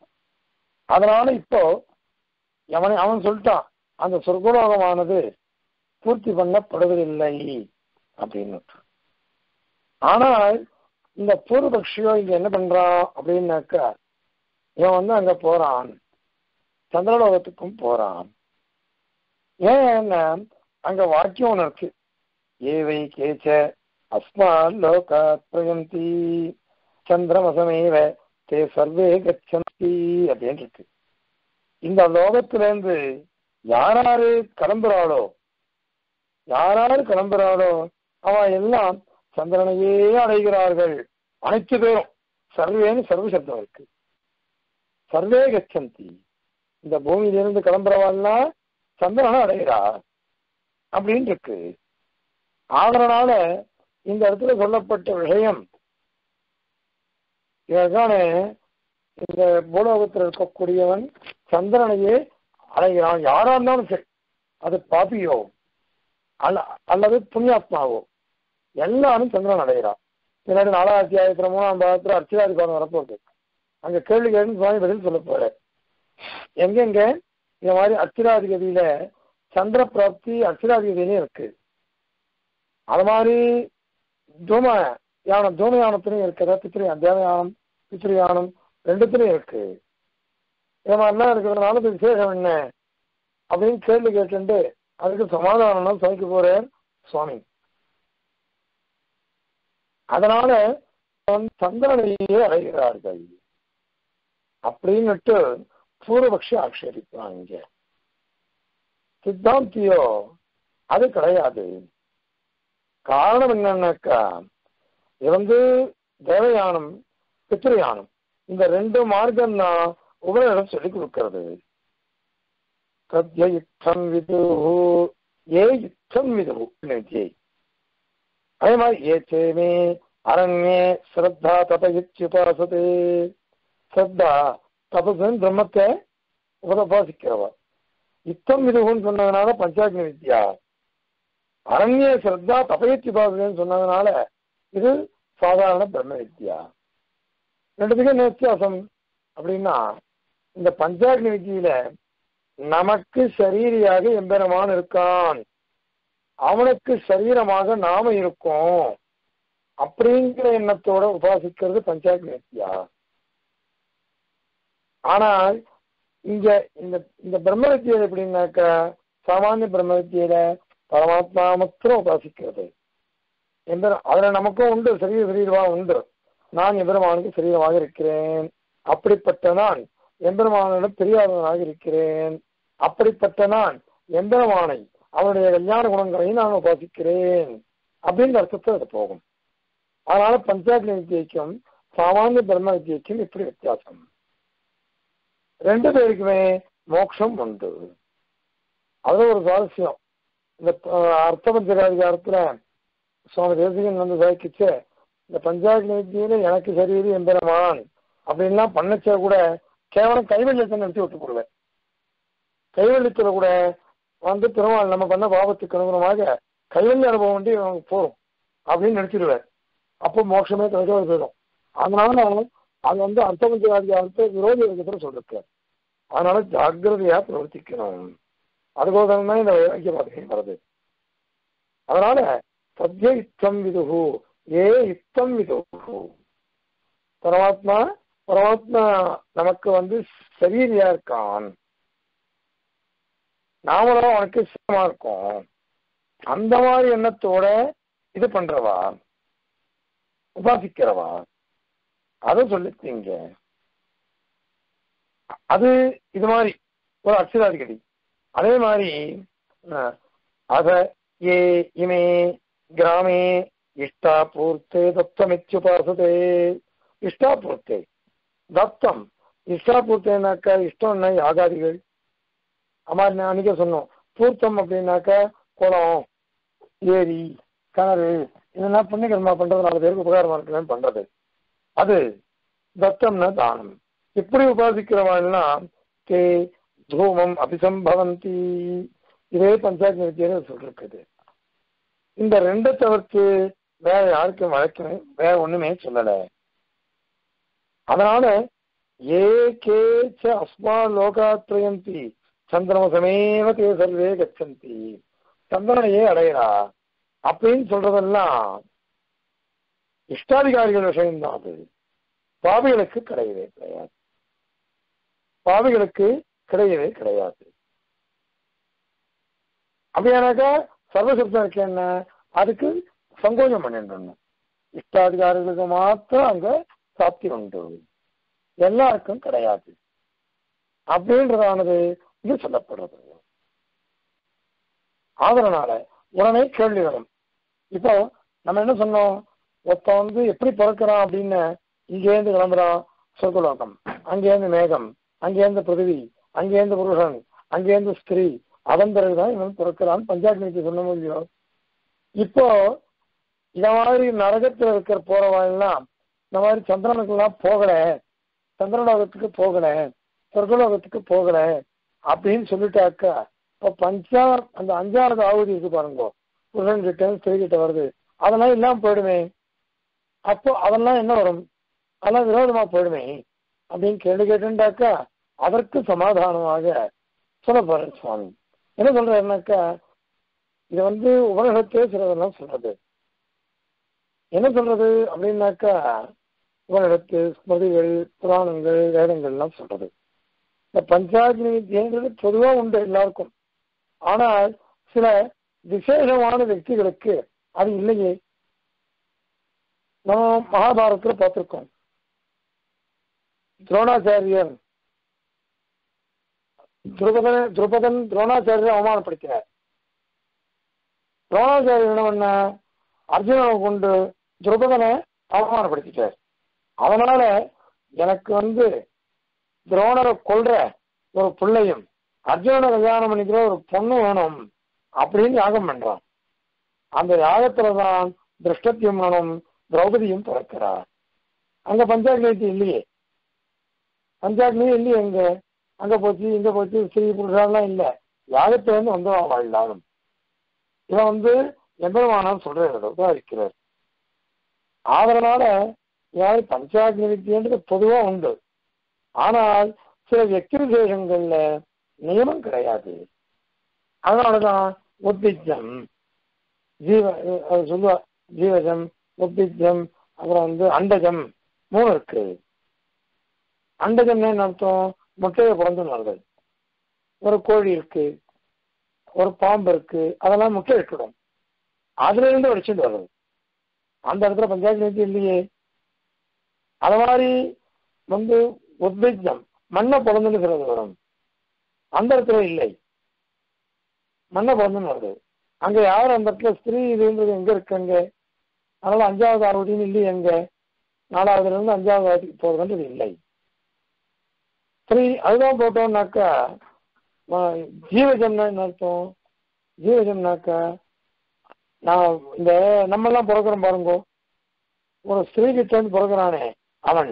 அதனால இப்போ அவனை அவன் சொல்லிட்டான் அந்த சொர்க்கலோகமானது பூர்த்தி பண்ணப்படுவதில்லை அப்படின்னு ஆனால் இந்த பூர்வபக்ஷியோ இங்க என்ன பண்றான் அப்படின்னாக்கா இவன் வந்து அங்க போறான் சந்திரலோகத்துக்கும் போறான் ஏன்னா அங்க வாக்கியம் ஒன்று இருக்கு ஏவை கேச்ச அஸ்மான் லோகாத் பிரயந்தி சந்திரமசமேவ தே சர்வே கச்சந்தி அப்படின்னு இருக்கு இந்த லோகத்திலேருந்து யாராரு கிளம்புறாளோ யாராரு கிளம்புறாளோ அவன் எல்லாம் சந்திரனையே அடைகிறார்கள் அனைத்து பேரும் சர்வேன்னு சர்வ சப்தம் இருக்கு சர்வே கச்சந்தி இந்த பூமியிலிருந்து கிளம்புறவாள்லாம் சந்திரனை அடைகிறா அப்படின்னு இருக்கு ஆதரனால இந்த இடத்துல சொல்லப்பட்ட விஷயம் இதற்கான இந்த பூலோகத்தில் இருக்கக்கூடியவன் சந்திரனையே அடைகிறான் யாரா இருந்தாலும் சரி அது பாப்பியோ அல்ல அல்லது புண்ணியாத்மாவோ எல்லாரும் சந்திரன் அடைகிறான் பின்னாடி நாலாவது அத்தியாயத்துல மூணாம் பாகத்துல அர்ச்சிதாதிகாரம் வரப்போகுது அங்க கேள்வி கேட்டு சுவாமி பதில் சொல்ல போறார் எங்கெங்க இந்த மாதிரி அச்சிராதிகதியில சந்திர பிராப்தி அச்சிராதிகதியிலே இருக்கு அது மாதிரி தூம யானம் தூம யானத்திலையும் இருக்கிற பித்ரியானம் தேவயானம் பித்ரியானம் ரெண்டுத்திலையும் இருக்கு இது மாதிரிலாம் இருக்கிறதுனால இது விசேஷம் என்ன அப்படின்னு கேள்வி கேட்டு அதுக்கு சமாதானம் சமைக்க போறார் சுவாமி அதனால வந்து சந்திரனையே அடைகிறார்கள் அப்படின்னுட்டு பூர்வபக்ஷி ஆட்சேபிப்பான் இங்க சித்தாந்தியோ அது கிடையாது காரணம் என்னன்னாக்கா இது வந்து தேவயானம் பித்ருயானம் இந்த ரெண்டு மார்க்கம் தான் உபநிடம் சொல்லிக் கொடுக்கிறது சத்ய யுத்தம் விது ஏ யுத்தம் விது வித்யை அதே மாதிரி ஏ சேமே அரண்யே ஸ்ரத்தா தபயுத்யுபாசதே ஸ்ரத்தா தபசுன்னு பிரம்மத்தை உபதபாசிக்கிறவா யுத்தம் விதுகுன்னு சொன்னதுனால பஞ்சாக்னி வித்யா அரண்ய ஸ்ரத்தா தபயுத்யுபாசதேன்னு சொன்னதுனால இது சாதாரண பிரம்ம வித்யா ரெண்டுத்துக்கும் என்ன வித்தியாசம் அப்படின்னா இந்த பஞ்சாக்னி வித்தியில நமக்கு சரீரியாக எம்பெருமான் இருக்கான் அவனுக்கு சரீரமாக நாம இருக்கோம் அப்படிங்கிற எண்ணத்தோட உபாசிக்கிறது பஞ்சாக்னி வித்யா ஆனால் இங்க இந்த இந்த பிரம்ம வித்தியை எப்படின்னாக்கா சாமானிய பிரம்ம வித்தியில பரமாத்மா மாத்திரம் உபாசிக்கிறது எந்த அதுல நமக்கும் உண்டு சரீர சரீரமா உண்டு நான் எம்பெருமானுக்கு சரீரமாக இருக்கிறேன் அப்படிப்பட்ட நான் எம்பெருமானிடம் தெரியாதவனாக இருக்கிறேன் அப்படிப்பட்ட நான் எம்பெருமானை அவனுடைய கல்யாண குணங்களையும் நான் உபாசிக்கிறேன் அப்படின்ற அர்த்தத்தை அது போகும் அதனால பஞ்சாக்னி வித்தியைக்கும் சாமானிய பிரம்ம வித்தியைக்கும் இப்படி வித்தியாசம் ரெண்டு பேருக்குமே மோட்சம் உண்டு அது ஒரு சுவாரஸ்யம் இந்த அர்த்த பஞ்சகாதிகாரத்துல சுவாமி தேசிகன் வந்து சாய்க்கிச்சு இந்த பஞ்சாக்னி வித்தியில எனக்கு சரீரி எம்பெருமான் அப்படின்லாம் பண்ணச்சா கூட கேவலம் கைவல்யத்தை நிறுத்தி விட்டு போடுவேன் கைவல்யத்துல கூட வந்து பெருமாள் நம்ம பண்ண பாவத்துக்கு அனுகுணமாக கைவல்ய அனுபவம் வந்து இவனுக்கு போகும் அப்படின்னு நினைச்சிடுவார் அப்போ மோட்சமே கிடைக்காது போயிடும் அதனால அது வந்து அர்த்தபஞ்சகாதிகாரத்தை விரோதி இருக்கிற சொல்லிருக்கார் அதனால ஜாக்கிரதையா பிரவர்த்திக்கணும் அதுபோதும் தான் இந்த வைராக்கிய பாதையை வருது அதனால சத்ய இத்தம் விதுகு ஏ இத்தம் விதுகு பரமாத்மா பரமாத்மா நமக்கு வந்து சரீரியா இருக்கான் நாமளும் அவனுக்கு சிரமமா இருக்கும் அந்த மாதிரி எண்ணத்தோட இது பண்றவா உபாசிக்கிறவா அதை சொல்லித்தீங்க அது இது மாதிரி ஒரு அக்ஷராதிகடி அதே மாதிரி அத ஏ இமே கிராமே இஷ்டா பூர்த்தே தத்தமிச்சுபாசதே இஷ்டா பூர்த்தே தத்தம் இஷ்டா பூர்த்தேனாக்கா இஷ்டம்னா யாகாதிகள் அம்மா அன்னைக்கே சொன்னோம் பூர்த்தம் அப்படின்னாக்கா குளம் ஏரி கிணறு இதெல்லாம் புண்ணியகர்மா பண்றது நாலு பேருக்கு உபகாரமா இருக்கணும்னு பண்றது அது தத்தம்னா தானம் இப்படி உபாசிக்கிறவாள்லாம் கே தூமம் அபிசம்பவந்தி இதே பஞ்சாயத்து வித்தியில சொல்லிருக்குது இந்த ரெண்டை தவிர்த்து வேற யாருக்கும் வழக்கமே வேற ஒண்ணுமே சொல்லல அதனால ஏ கே ச அஸ்மா லோகாத்ரயந்தி சந்திரமசமேவ தே சர்வே கச்சந்தி சந்திரனையே அடையிறா அப்படின்னு சொல்றதெல்லாம் இஷ்டாதிகாரிகள் விஷயம்தான் அது பாவிகளுக்கு கிடையவே கிடையாது பாவிகளுக்கு கிடையவே கிடையாது அப்படியானாக்கா சர்வசப்தம் இருக்கு என்ன அதுக்கு சங்கோஜம் பண்ணிட்டு இஷ்டாதிகாரிகளுக்கு மாத்திரம் அங்க சாத்தி உண்டு எல்லாருக்கும் கிடையாது அப்படின்றதானது இது சொல்லப்படுறது அதனால உடனே கேள்வி வரும் இப்போ நம்ம என்ன சொன்னோம் ஒருத்தன் வந்து எப்படி பிறக்கிறான் அப்படின்னு இங்கேருந்து கிளம்புறான் சொர்க்கலோகம் அங்கேருந்து மேகம் அங்கேருந்து பிருத்திவி அங்கேருந்து புருஷன் அங்கேருந்து ஸ்திரீ அதன் பிறகுதான் இவன் பிறக்கிறான் பஞ்சாயத்து சொன்ன முடியும் இப்போ இந்த மாதிரி நரகத்துல இருக்கிற போறவெல்லாம் இந்த மாதிரி சந்திரனுக்கெல்லாம் போகல சந்திரலோகத்துக்கு போகல சொர்க்கலோகத்துக்கு போகல அப்படின்னு சொல்லிட்டாக்கா இப்போ பஞ்சா அந்த அஞ்சாவது ஆகுதி இருக்கு பாருங்க புருஷன் கிட்ட ஸ்திரீ கிட்ட வருது அதெல்லாம் இல்லாம போயிடுமே அப்போ அதெல்லாம் என்ன வரும் அதெல்லாம் விரோதமா போயிடுமே அப்படின்னு கேள்வி கேட்டுட்டாக்கா அதற்கு சமாதானமாக சொல்ல போறேன் சுவாமி என்ன சொல்றாருனாக்கா இது வந்து உபநிஷத்தே சிலதெல்லாம் சொல்றது என்ன சொல்றது அப்படின்னாக்கா உபநிஷத்து ஸ்மிருதிகள் புராணங்கள் வேதங்கள்லாம் சொல்றது இந்த பஞ்சாக்னி வித்தியங்கிறது பொதுவா உண்டு எல்லாருக்கும் ஆனால் சில விசேஷமான व्यक्திகளுக்கு அது இல்லையே நம்ம மகாபாரதத்துல பார்த்திருக்கோம் துரோணாச்சாரியர் துருபதன் துருபதன் துரோணாச்சாரியரை அவமானப்படுத்தினார் துரோணாச்சாரியர் என்ன பண்ண அர்ஜுனனை கொண்டு துருபதனை அவமானப்படுத்திட்டார் அதனால எனக்கு வந்து துரோணரை கொல்ற ஒரு பிள்ளையும் அர்ஜுனனை கல்யாணம் பண்ணிக்கிற ஒரு பொண்ணு வேணும் அப்படின்னு யாகம் பண்றான் அந்த யாகத்துலதான் திருஷ்டத்யும்னனும் திரௌபதியும் பிறக்கிறார் அங்க பஞ்சாக்னி இல்லையே பஞ்சாக்னி இல்லையே எங்க அங்க போச்சு இங்க போச்சு ஸ்ரீ புருஷாலாம் இல்ல யாகத்துல இருந்து வந்தவன் வாழ்ந்தாலும் இவன் வந்து எம்பெருமானார் சொல்றாரு உதாரிக்கிறார் அதனால யாரு பஞ்சாக்னி வித்தியன்றது பொதுவா உண்டு ஆனால் சில வியக்தி விசேஷங்கள்ல நியமம் கிடையாது அதனாலதான் உத்திஜம் ஜீவ சொல்லுவா ஜீவஜம் உத்பிஜம் அப்புறம் வந்து அண்டஜம் மூணு இருக்கு அண்டஜம்னா என்ன அர்த்தம் முட்டையை பிறந்து வருது ஒரு கோழி இருக்கு ஒரு பாம்பு இருக்கு அதெல்லாம் முட்டை இட்டுடும் அதுல இருந்து வடிச்சுட்டு வருது அந்த இடத்துல பஞ்சாயத்து நீதி இல்லையே அது மாதிரி வந்து உத்பிஜம் மண்ணை பிறந்துன்னு சொல்றது வரும் அந்த இடத்துல இல்லை மண்ணை பிறந்துன்னு வருது அங்க யார் அந்த இடத்துல ஸ்திரீ இதுன்றது எங்க இருக்கு அங்க அதனால அஞ்சாவது ஆரோட்டின்னு இல்லையே எங்க நாலாவதுல இருந்து அஞ்சாவது ஆரோட்டிக்கு போறதுன்றது இல்லை ஸ்திரீ அதுதான் போட்டோம்னாக்கா ம- ஜீவஜம்னா என்ன அர்த்தம் ஜீவஜம்னாக்கா நான் இந்த நம்ம எல்லாம் பிறக்கிறோம் பாருங்க ஒரு ஸ்திரீ கிட்ட இருந்து பிறக்கிறானே அவன்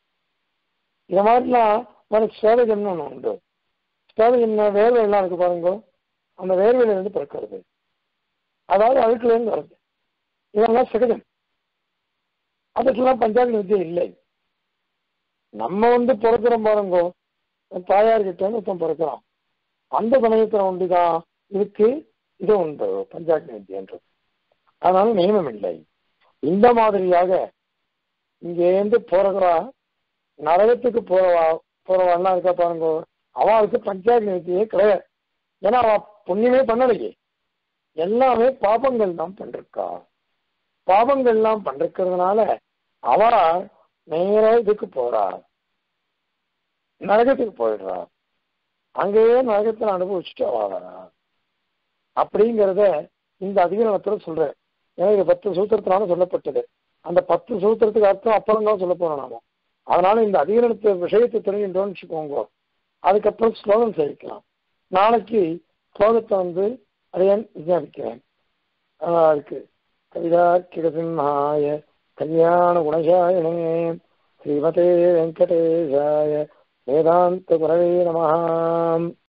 இந்த மாதிரிலாம் உனக்கு சேவஜம்னு ஒண்ணு உண்டு சேவஜம்னா வேர்வை எல்லாம் இருக்கு பாருங்க அந்த வேர்வையில இருந்து பிறக்கிறது அதாவது அழுக்குல இருந்து வருது இதெல்லாம் சகஜம் அதுக்கெல்லாம் பஞ்சாயத்து வித்தியை இல்லை நம்ம வந்து பிறக்கிறோம் பாருங்க தாயார் கிட்ட இருந்து ஒருத்தன் பிறக்கிறான் அந்த சமயத்துல உண்டுதான் இதுக்கு இது உண்டு பஞ்சாயத்து வித்தியன்றது அதனால நியமம் இல்லை இந்த மாதிரியாக இங்கேருந்து போறவா நரகத்துக்கு போறவா போறவாள்லாம் இருக்கா பாருங்க அவளுக்கு பஞ்சாயத்து வித்தியே கிடையாது ஏன்னா அவ புண்ணியமே பண்ணலையே எல்லாமே பாபங்கள் தான் பண்ணிருக்கா பாபங்கள்லாம் பண்ணிருக்கிறதுனால அவ நேர இதுக்கு போறா நரகத்துக்கு போயிடுறா அங்கேயே நரகத்தில் அனுபவிச்சுட்டு அவ வரா அப்படிங்கிறத இந்த அதிகரணத்துல சொல்றேன் ஏன்னா இது பத்து சூத்திரத்தினால சொல்லப்பட்டது அந்த பத்து சூத்திரத்துக்கு அர்த்தம் அப்புறம் தான் சொல்ல போறோம் நாம அதனால இந்த அதிகரணத்து விஷயத்தை தெரிஞ்சுட்டோம்னு வச்சுக்கோங்க அதுக்கப்புறம் ஸ்லோகம் சேவிக்கலாம் நாளைக்கு ஸ்லோகத்தை வந்து அதையன் விஞ்ஞாபிக்கிறேன் நல்லா இருக்கு கவிதா கிடசிம்ஹாய கல்யாண குணசாயினே ஸ்ரீமதே வெங்கடேஷாய வேதாந்த குரவே நமஹாம்